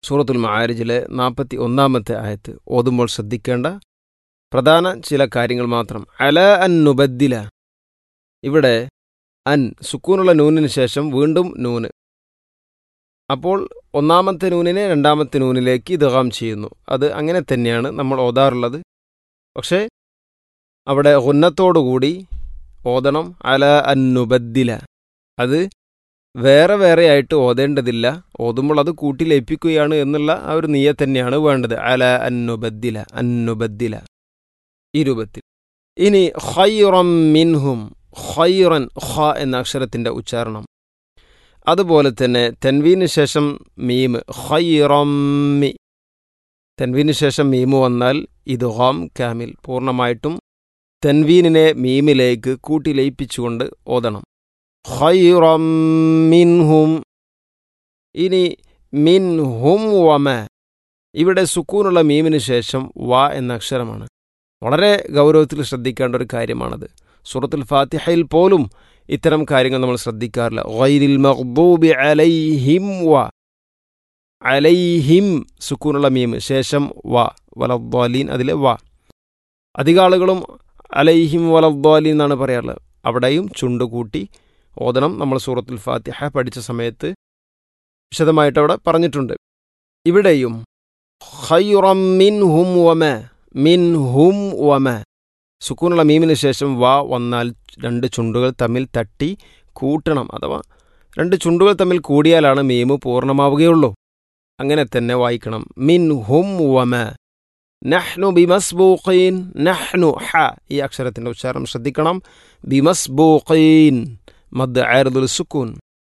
സൂറത്തുൽ മആരിജിലെ നാൽപ്പത്തി ഒന്നാമത്തെ ആയത്ത് ഓതുമ്പോൾ ശ്രദ്ധിക്കേണ്ട പ്രധാന ചില കാര്യങ്ങൾ മാത്രം അല അൻ നുബദ്ദില ഇവിടെ അൻ സുക്കൂനുള്ള നൂനിന് ശേഷം വീണ്ടും നൂന് അപ്പോൾ ഒന്നാമത്തെ നൂനിനെ രണ്ടാമത്തെ നൂനിലേക്ക് ഇദ്ഗാം ചെയ്യുന്നു അത് അങ്ങനെ തന്നെയാണ് നമ്മൾ ഓതാറുള്ളത് പക്ഷേ അവിടെ ഉന്നത്തോടുകൂടി ഓതണം അല അൻ നുബദ്ദില അത് വേറെ വേറെ ആയിട്ട് ഓതേണ്ടതില്ല ഓതുമ്പോൾ അത് കൂട്ടി ലയിപ്പിക്കുകയാണ് എന്നുള്ള ആ ഒരു നീയ തന്നെയാണ് വേണ്ടത് അല അന്നുബദ്ദില അന്നുബദ്ദില ഈ രൂപത്തിൽ ഇനി ഖൈറം മിൻഹും ഖൈറൻ ഖ എന്ന അക്ഷരത്തിൻ്റെ ഉച്ചാരണം അതുപോലെ തന്നെ തെൻവീന് ശേഷം മീം ഖൈറമ്മി തെൻവീന് ശേഷം മീമ് വന്നാൽ ഇത് ഹോം കാമിൽ പൂർണ്ണമായിട്ടും തെൻവീനിനെ മീമിലേക്ക് കൂട്ടി ലയിപ്പിച്ചുകൊണ്ട് ഓതണം ഖൈറം മിൻഹും ഇനി മിൻഹും വമ ഇവിടെ സുക്കൂനുള്ള മീമിന് ശേഷം വ എന്ന അക്ഷരമാണ് വളരെ ഗൗരവത്തിൽ ശ്രദ്ധിക്കേണ്ട ഒരു കാര്യമാണത് സൂറത്തുൽ ഫാത്തിഹയിൽ പോലും ഇത്തരം കാര്യങ്ങൾ നമ്മൾ ശ്രദ്ധിക്കാറില്ല ഗൈരിൽ മഖ്ദൂബി അലൈഹിം വ അലൈഹിം സുക്കൂനുള്ള മീം ശേഷം വ വലദ്വാലീൻ അതിലെ വ അധിക ആളുകളും അലൈഹിം വലദ്വാലീൻ എന്നാണ് പറയാറുള്ളത് അവിടെയും ചുണ്ട് കൂട്ടി ഓതണം നമ്മൾ സൂറത്തുൽ ഫാത്തിഹ പഠിച്ച സമയത്ത് വിശദമായിട്ട് അവിടെ പറഞ്ഞിട്ടുണ്ട് ഇവിടെയും ഖൈറം മിൻ ഹും വമ മിൻ ഹും വമ സുക്കൂനുള്ള മീമിന് ശേഷം വ വന്നാൽ രണ്ട് ചുണ്ടുകൾ തമ്മിൽ തട്ടി കൂട്ടണം അഥവാ രണ്ട് ചുണ്ടുകൾ തമ്മിൽ കൂടിയാലാണ് മീമ് പൂർണ്ണമാവുകയുള്ളൂ അങ്ങനെ തന്നെ വായിക്കണം മിൻ ഹും വമ നഹ്നു ബിമസ്ബൂഖീൻ നഹ്നു ഹ ഈ അക്ഷരത്തിൻ്റെ ഉച്ചാരണം ശ്രദ്ധിക്കണം ബിമസ്ബൂഖീൻ മദ് ആയർദുൽ സുക്കൂൻ